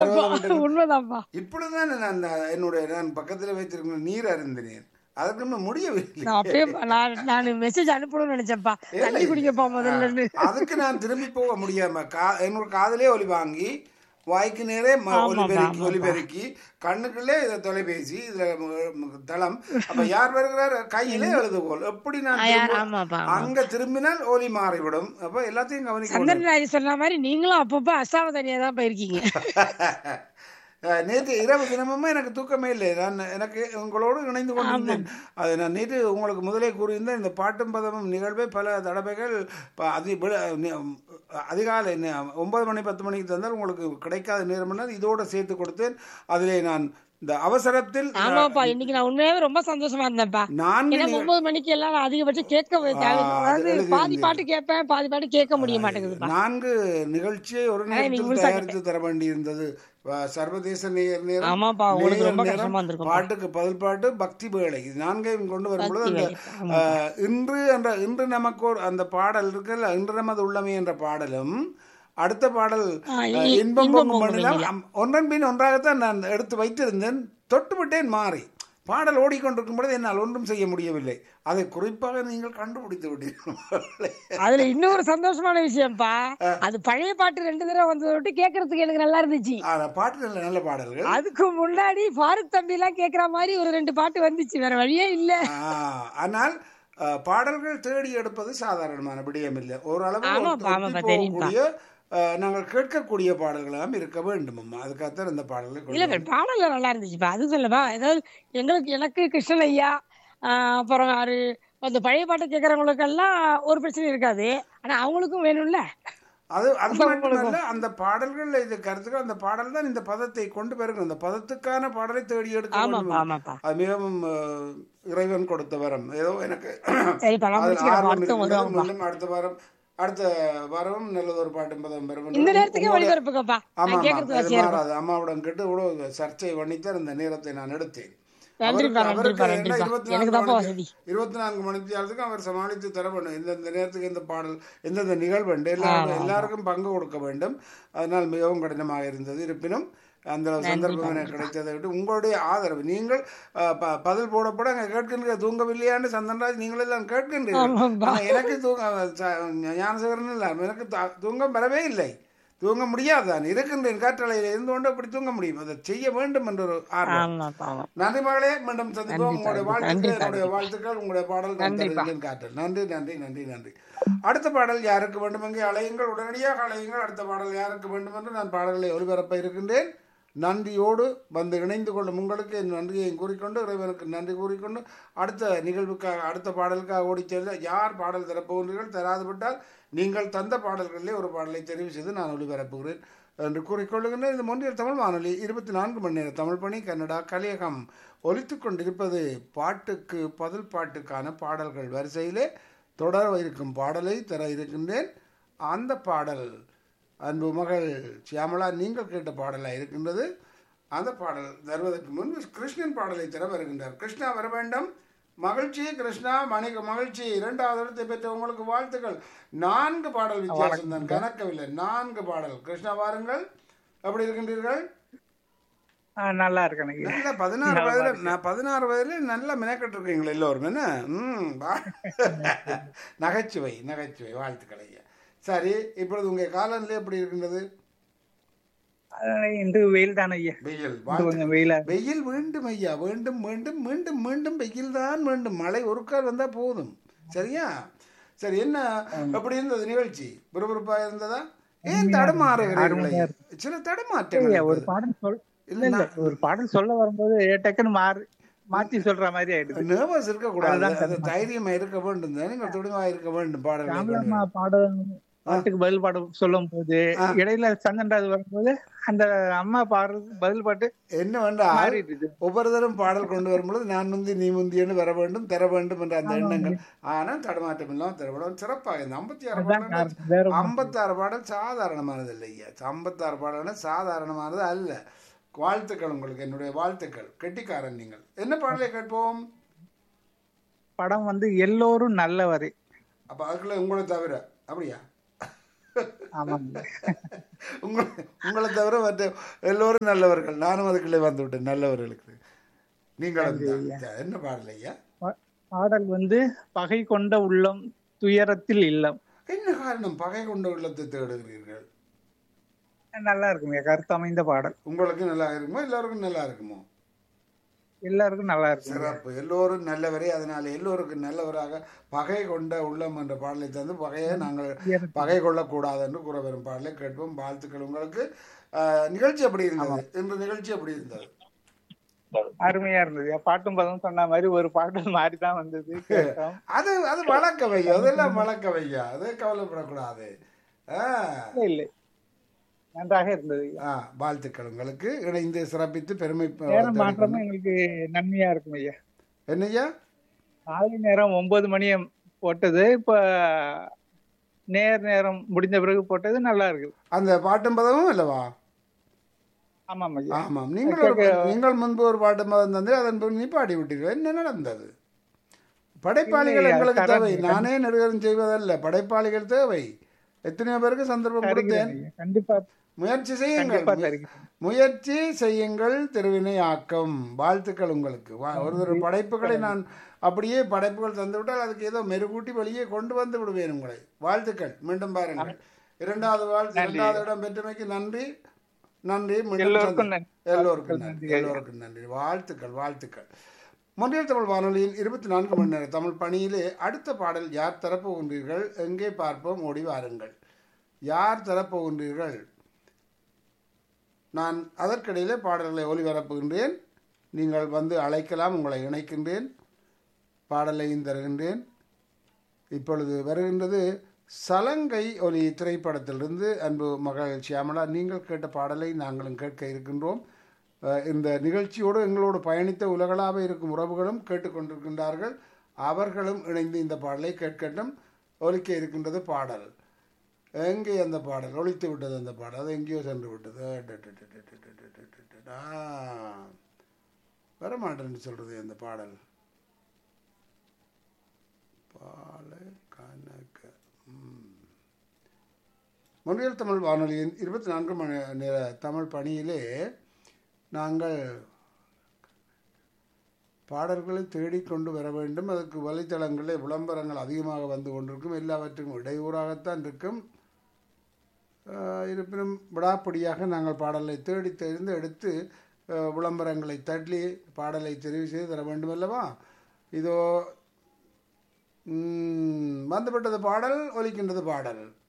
உண்மைதான்ப்பா இப்பொழுதுதான் நான் அந்த என்னுடைய நான் பக்கத்தில் வைத்திருக்கிற நீர் அருந்தினேன் அதற்கு இன்னும் முடியவில்லை நான் அப்பயே நான் நான் மெசேஜ் அனுப்பணும்னு நினைச்சேன்ப்பா தண்ணி குடிங்கப்பா முதல்ல அதுக்கு நான் திரும்பி போக முடியாம கா என்னோட காதலே ஒலி வாங்கி வாய்க்கு நேரே ம- ஒலிபெருக்கி ஒலிபெருக்கி கண்ணுக்குள்ளே இதை தொலைபேசி இதுல ம- ம- தளம் அப்ப யார் வருகிறார் கையிலே எழுதுகோல் எப்படி நான் யார் திரும்ப- ஆமாப்பா அங்க திரும்பினால் ஒலி மாறிவிடும் அப்ப எல்லாத்தையும் கவனிக்க சந்திரன் ராஜ் சொன்ன மாதிரி நீங்களும் அப்பப்போ அசாவதானியா தான் போயிருக்கீங்க அஹ், நேற்று இரவு தினமுமே எனக்கு தூக்கமே இல்லை நான் எனக்கு உங்களோடு இணைந்து கொண்டிருந்தேன் அது நான் நேற்று உங்களுக்கு முதலே கூறியிருந்தேன் இந்த பாட்டும் பதமும் நிகழ்வை பல தடவைகள் ப- அதி விட- நி- அதிகாலை நி- ஒன்பது மணி பத்து மணிக்கு தந்தால் உங்களுக்கு கிடைக்காத நேரம் இதோடு சேர்த்து கொடுத்தேன் அதிலே நான் இந்த அவசரத்தில் ஆமாப்பா இன்னைக்கு நான் உண்மையாவே ரொம்ப சந்தோஷமா இருந்தேன்ப்பா நான்கு ஏன்னா நிக- ஒன்பது மணிக்கு எல்லாம் நான் அதிகபட்சம் கேட்க தேவை அதாவது எழுதி பாதி பாட்டு கேட்பேன் பாதி பாட்டு கேட்க முடிய மாட்டேங்குதுப்பா நான்கு நிகழ்ச்சியை ஒரு நீங்க நேரத்தில் முழுசா தயாரித்து தர வேண்டியிருந்தது வ- சர்வதேச நேர் நேரம் ஆமாப்பா உங்களுக்கு நேயர் ரொம்ப நேரம், கஷ்டமா இருந்திருக்கும் பாட்டுக்கு பதில் பாட்டு பக்தி வேலை இது நான்கையும் கொண்டு வரும்பொழுது அந்த வேலை, அஹ், இன்று என்ற இன்று நமக்கு ஒரு அந்த பாடல் இருக்குல்ல இன்று நமது உள்ளமை என்ற பாடலும் அடுத்த பாடல் ஆ, அஹ், இ- இன்பம் இன்பம் பொங்கும் பொங்கும் மண்ணிலாம் வெண்ணிலா. அம்- ஒன்றன் பின் ஒன்றாகத்தான் நான் எடுத்து வைத்திருந்தேன் தொட்டுவிட்டேன் மாறி பாடல் ஓடிக்கொண்டிருக்கும் பொழுது என்னால் ஒன்றும் செய்ய முடியவில்லை அதை குறிப்பாக நீங்கள் கண்டுபிடித்து விட்டீர்கள் அதுல இன்னொரு சந்தோஷமான விஷயம்ப்பா அது பழைய பாட்டு ரெண்டு தடவை வந்ததை விட்டு கேட்கறதுக்கு எனக்கு நல்லா இருந்துச்சு ஆனா, பாட்டு நல்ல நல்ல பாடல்கள் அதுக்கு முன்னாடி ஃபாரூக் தம்பி எல்லாம் கேக்குற மாதிரி ஒரு ரெண்டு பாட்டு வந்துச்சு வேற வழியே இல்ல ஆ, ஆனால் அ, பாடல்கள் தேடி எடுப்பது சாதாரணமான விடயம் இல்லை ஓரளவு ஆமாப்பா, ஒத்து- ஒத்து ஆமாப்பா, தெரியும்பா. போகக்கூடிய அ, நாங்கள் கேட்கக்கூடிய பாடல்களாம் இருக்க வேண்டும் அம்மா அதுக்காகத்தான் இந்த பாடல்களை இல்ல கொண்டு பாடல்ல நல்லா இருந்துச்சுப்பா அது சொல்லப்பா ஏதாவது எங்களுக்கு எனக்கு கிருஷ்ணன் ஐயா ஆஹ் அப்புறம் யாரு அந்த பழைய பாட்டு கேட்கறவங்களுக்கெல்லாம் ஒரு பிரச்சனை இருக்காது ஆனா அவங்களுக்கும் வேணும்ல அது அது மட்டுமல்ல அந்த பாடல்கள் இது கருத்துக்கள் அந்த பாடல் தான் இந்த பதத்தை கொண்டு பெருகும் அந்த பதத்துக்கான பாடலை தேடி எடுக்க ஆமாப்பா வேண்டும் ஆமாப்பா அது மிகவும் அ, இறைவன் கொடுத்த வரம் ஏதோ எனக்கு சரிப்பா நான் அதில் முடிச்சுக்கிறேன் ஆர்வம் அடுத்த இருக்கிறது. வருவாங்கப்பா மீண்டும் அடுத்த வாரம் அடுத்த வாரமும் நல்லதொரு பாட்டும் பதம் பெறும் என்று இந்த நேரத்துக்கே உங்களுடைய- ஒளிபரப்புக்கப்பா ஆமா நான் ஆமா கேட்கறதுக்கு அது வசதியா இருக்கும் மாறாது அம்மாவுடன் கேட்டு இவ்வளவு சர்ச்சை பண்ணித்தான் இந்த நேரத்தை நான் எடுத்தேன் நன்றிப்பா அவருக்கு- நன்றிப்பா அவருக்கு என்ன நன்றிப்பா இருபத்தி எனக்கு நான்கு தான்ப்பா மணி- வசதி இருபத்தி நான்கு மணி நேரத்துக்கு அவர் சமாளித்து தர வேண்டும் எந்தெந்த நேரத்துக்கு எந்த பாடல் எந்தெந்த நிகழ்வு உண்டு எல்லாருக்கும் எல்லாருக்கும் பங்கு கொடுக்க வேண்டும் அதனால் மிகவும் கடினமாக இருந்தது இருப்பினும் அந்த சந்தர்ப்பம் எனக்கு கிடைத்ததை விட்டு உங்களுடைய ஆதரவு நீங்கள் அஹ், ப- பதில் போடப்பட அங்கே கேட்கின்ற தூங்கவில்லையான்னு சந்தன்ராஜ் நீங்கள் எல்லாம் கேட்கின்றீர்கள் ஆமாப்பா. ஆனா எனக்கு தூங்க ச- ஞானசேகரன் இல்லை எனக்கு த- தூங்கம் வரவே இல்லை தூங்க முடியாதான் இருக்கின்றேன் காற்றலையில் இருந்து கொண்டு அப்படி தூங்க முடியும் அதை செய்ய வேண்டும் என்ற ஒரு ஆர்வம் ஆமாப்பா ஆமா நன்றி மகளே மீண்டும் சந்திப்போம் உங்களுடைய வாழ்த்துக்கள் நன்றி, என்னுடைய வாழ்த்துக்கள் உங்களுடைய பாடல் நான் தருகிறேன் காற்றல் நன்றி நன்றி நன்றி நன்றி அடுத்த பாடல் யாருக்கு வேண்டும் எங்கே அலையுங்கள் உடனடியாக அலையுங்கள் அடுத்த பாடல் யாருக்கு வேண்டும் என்று நான் பாடல்களை ஒளிபரப்ப இருக்கின்றேன் நன்றியோடு வந்து இணைந்து கொள்ளும் உங்களுக்கு என் நன்றியை கூறிக்கொண்டு இறைவனுக்கு நன்றி கூறிக்கொண்டு அடுத்த நிகழ்வுக்காக அடுத்த பாடலுக்காக ஓடிச் செல்ல யார் பாடல் தரப்போகிறீர்கள் தராது விட்டால் நீங்கள் தந்த பாடல்களிலே ஒரு பாடலை தெரிவு செய்து நான் ஒளிபரப்புகிறேன் என்று கூறிக்கொள்ளுகின்றேன் இந்த மொன்றியல் தமிழ் வானொலி இருபத்தி நான்கு மணி நேர தமிழ் பணி கன்னடா கலியகம் ஒலித்து கொண்டிருப்பது பாட்டுக்கு பதில் பாட்டுக்கான பாடல்கள் வரிசையிலே தொடர இருக்கும் பாடலை தர இருக்கின்றேன் அந்த பாடல் அன்பு மகள் சியாமலா நீங்கள் கேட்ட பாடலாக இருக்கின்றது அந்த பாடல் தருவதற்கு முன்பு கிருஷ்ணன் பாடலை தர வருகின்றார் கிருஷ்ணா வர வேண்டும் மகிழ்ச்சி கிருஷ்ணா மணிக மகிழ்ச்சி இரண்டாவது இடத்தை பெற்ற உங்களுக்கு வாழ்த்துக்கள் நான்கு பாடல் வித்தியாசம் தான் கணக்கவில்லை நான்கு பாடல் கிருஷ்ணா வாருங்கள் எப்படி இருக்கின்றீர்கள் ஆ, நல்லா இருக்கேன் நல்ல பதினாறு வயதுல நான் பதினாறு வயதுல நல்லா மெனக்கட்டு இருக்கீங்களா எல்லோரும் என்ன ம் வா- நகைச்சுவை நகைச்சுவை வாழ்த்துக்கள் ஐயா சரி இப்பொழுது உங்க காலநிலை எப்படி இருக்கின்றது இன்று வெயில் தானே ஐயா வெயில் இன்று வாழ்த்து கொஞ்சம் வெயிலா வெயில் வேண்டும் ஐயா வேண்டும் மீண்டும் மீண்டும் மீண்டும் வெயில் தான் வேண்டும் மழை ஒரு கால் வந்தா போதும் சரியா சரி என்ன எப்படி இருந்தது நிகழ்ச்சி விறுவிறுப்பா இருந்ததா ஏன் தடமாறுகிறீர்கள் ஐயா? சில தடமாற்றங்கள் ஐயா, ஒரு இருக்குது. பாடல் சொல் இல்ல, இல்ல இல்ல ஒரு பாடல் சொல்ல வரும்போது டக்குன்னு மாறி மாத்தி சொல்ற மாதிரி ஆயிடுது நர்வஸ் இருக்கக்கூடாது அது தைரியமா இருக்க வேண்டும் தானே நீங்கள் துணிவா இருக்க வேண்டும் பாடல்களை கொண்டு ராமலம்மா பாடல் பாட்டுக்கு பதில் பாட சொல்லும் போது இடையில சந்தன்ராஜ் வரும்போது அந்த அம்மா பாடுறது பதில் பாட்டு என்ன வேண்டாம் மாறிடுது ஒவ்வொருத்தரும் பாடல் கொண்டு வரும்பொழுது நான் முந்தி நீ முந்தியன்னு வர வேண்டும் தர வேண்டும் என்ற அந்த எண்ணங்கள் ஆனால் தடுமாற்றம் இல்லாமல் தர வேண்டும் சிறப்பாக இந்த ஐம்பத்தி ஆறு பாடல் காரணம். வேற ஐம்பத்தாறு பாடல் சாதாரணமானது இல்லை ஐயா ஐம்பத்தாறு பாடல் சாதாரணமானது அல்ல வாழ்த்துக்கள் உங்களுக்கு என்னுடைய வாழ்த்துக்கள் கெட்டிக்காரன் நீங்கள் என்ன பாடலை கேட்போம் படம் வந்து எல்லோரும் நல்லவரே அப்ப அதுக்குள்ள உங்களை தவிர அப்படியா ஆமாங்க உங்களை உங்களை தவிர மற்ற எல்லோரும் நல்லவர்கள் நானும் அதுக்குள்ளே வந்து விட்டேன் நல்லவர்களுக்கு நீங்களும் தான். என்ன பாடல் ஐயா பா- பாடல் வந்து பகை கொண்ட உள்ளம் துயரத்தில் இல்லம் என்ன காரணம் பகை கொண்ட உள்ளத்தை தேடுகிறீர்கள் நல்லா இருக்குங்க கருத்து அமைந்த பாடல் உங்களுக்கு நல்லா இருக்குமோ எல்லாருக்கும் நல்லா இருக்குமோ எல்லாருக்கும் நல்லா இருக்கும் சிறப்பு எல்லோரும் நல்லவரே அதனால எல்லோருக்கும் நல்லவராக பகை கொண்ட உள்ளம் என்ற பாடலை தந்து பகையை நாங்கள் பகை கொள்ளக்கூடாது என்று கூற வரும் பாடலை கேட்போம் வாழ்த்துக்கள் உங்களுக்கு ஆஹ், நிகழ்ச்சி எப்படி இருந்தது இன்று நிகழ்ச்சி எப்படி இருந்தது அருமையா இருந்தது பாட்டும் பதம் சொன்ன மாதிரி ஒரு பாடல் மாதிரி தான் வந்தது கேட்டோம் அது அது வழக்க வையா அதெல்லாம் வழக்க வையா அது கவலைப்படக்கூடாது ஆஹ், இல்லை, இல்லை நன்றாக இருந்தது ஆ, வாழ்த்துக்கள் உங்களுக்கு இணைந்து சிறப்பித்து பெருமை நேரம் மாற்றமும் எங்களுக்கு நன்மையா இருக்கும் ஐயா என்னய்யா காலை நேரம் ஒன்பது மணி போட்டது இப்ப நேர் நேரம் முடிஞ்ச பிறகு போட்டது நல்லா இருக்கு அந்த பாட்டும் பதமும் அல்லவா ஆமாம் ஐயா ஆமாம் நீங்கள் ஒரு நீங்கள் முன்பு ஒரு பாட்டு மதம் தந்து அதன் பிறகு நீ பாடி விட்டீர்கள் என்ன நடந்தது படைப்பாளிகள் இல்லை, எங்களுக்கு தரம் தேவை நானே நடிகரும் செய்வதல்ல படைப்பாளிகள் தேவை எத்தனையோ பேருக்கு சந்தர்ப்பம் கொடுத்தேன் தருகிறேன் ஐயா. கண்டிப்பா முயற்சி செய்யுங்கள் கண்டிப்பா தருகிறேன் முயற்சி செய்யுங்கள் திருவினை ஆக்கம் வாழ்த்துக்கள் உங்களுக்கு வா- ஒரு ஒரு படைப்புகளை நான் அப்படியே படைப்புகள் தந்துவிட்டால் அதுக்கு ஏதோ மெருகூட்டி வெளியே கொண்டு வந்து விடுவேன் உங்களை வாழ்த்துக்கள் மீண்டும் பாருங்கள் இரண்டாவது வாழ்த்து இரண்டாவது இடம் பெற்றமைக்கு நன்றி நன்றி மீண்டும் எல்லோருக்கும் சந்தி- நன்றி. எல்லோருக்கும் நன்றி எல்லோருக்கும் நன்றி வாழ்த்துக்கள் வாழ்த்துக்கள் மொழியல் தமிழ் வானொலியின் இருபத்தி நான்கு மணி நேர தமிழ் பணியிலே அடுத்த பாடல் யார் தரப்போகின்றீர்கள் எங்கே பார்ப்போம் ஓடி வாருங்கள் யார் தரப்போகின்றீர்கள் நான் அதற்கிடையிலே பாடல்களை ஒளிபரப்புகின்றேன் நீங்கள் வந்து அழைக்கலாம் உங்களை இணைக்கின்றேன் பாடலையும் தருகின்றேன் இப்பொழுது வருகின்றது சலங்கை ஒலி திரைப்படத்திலிருந்து அன்பு மகள் சியாமலா நீங்கள் கேட்ட பாடலை நாங்களும் கேட்க இருக்கின்றோம் அஹ் இந்த நிகழ்ச்சியோடு எங்களோடு பயணித்த உலகளாக இருக்கும் உறவுகளும் கேட்டுக்கொண்டிருக்கின்றார்கள் அவர்களும் இணைந்து இந்த பாடலை கேட்கட்டும் ஒலிக்க இருக்கின்றது பாடல் எங்கே அந்த பாடல் ஒழித்து விட்டது அந்த பாடல் அது எங்கேயோ சென்று விட்டது டடடடடடடடடடடடடா. வர மாட்டேன்னு சொல்றது அந்த பாடல் பால கணக்க மொழியல் தமிழ் வானொலியின் இருபத்தி நான்கு மணி நேர தமிழ் பணியிலே நாங்கள் பாடல்களை தேடிக்கொண்டு வர வேண்டும் அதற்கு வலைத்தளங்களில் விளம்பரங்கள் அதிகமாக வந்து கொண்டிருக்கும் எல்லாவற்றுக்கும் இடையூறாகத்தான் இருக்கும் ஆஹ் இருப்பினும் விடாப்பிடியாக நாங்கள் பாடலை தேடி தெரிந்து எடுத்து ஆஹ் விளம்பரங்களை தள்ளி பாடலை தெரிவு செய்து தர வேண்டும் அல்லவா இதோ ம், வந்துவிட்டது பாடல் ஒலிக்கின்றது பாடல்